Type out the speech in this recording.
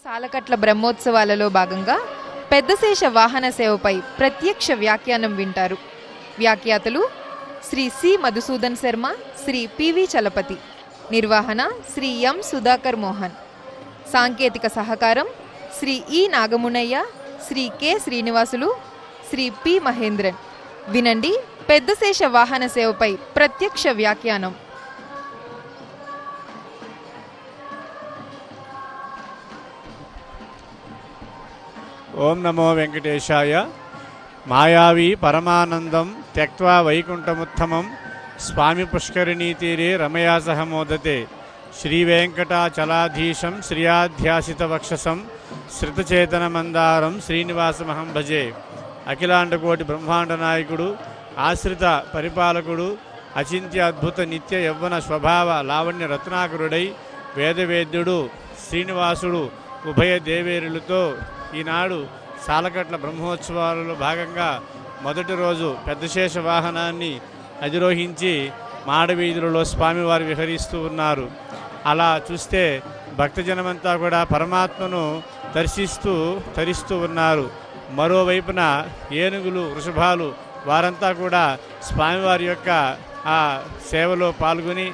సాలకట్ల బ్రహ్మోత్సవాలలో భాగంగా పెద్దశేష వాహన సేవపై ప్రత్యక్ష వ్యాఖ్యానం వింటారు వ్యాఖ్యాతలు శ్రీ సి మధుసూదన్ శర్మ శ్రీ పివి చలపతి నిర్వహణ శ్రీ ఎం సుధాకర్ మోహన్ సాంకేతిక సహకారం Sri E Nagamunayya Sri K Srinivasulu Sri P Mahendran వినండి పెద్దశేష వాహన సేవపై ప్రత్యక్ష వ్యాఖ్యానం ఓం నమో వెంకటేశాయ మాయావి పరమానందం త్యక్వా వైకుంఠముత్తమం స్వామి పుష్కరిణీ తీరే రమయా సహ మోదతే శ్రీవేంకటాచలాధీశం శ్రియాధ్యాసిత వక్షసం శృతచేతనమందారం శ్రీనివాసమహం భజే అఖిలాండకోటి బ్రహ్మాండ నాయకుడు ఆశ్రిత పరిపాలకుడు అచింత్య అద్భుత నిత్య యవ్వన స్వభావ లావణ్య రత్నాకరుడై వేదవేద్యుడు శ్రీనివాసుడు ఉభయ దేవేరులతో ఈనాడు సాలకట్ల బ్రహ్మోత్సవాలలో భాగంగా మొదటి రోజు పెద్దశేష వాహనాన్ని అధిరోహించి మాడవీధులలో స్వామివారు విహరిస్తూ ఉన్నారు అలా చూస్తే భక్తజనమంతా కూడా పరమాత్మను దర్శిస్తూ తరిస్తూ ఉన్నారు మరోవైపున ఏనుగులు వృషభాలు వారంతా కూడా స్వామివారి యొక్క ఆ సేవలో పాల్గొని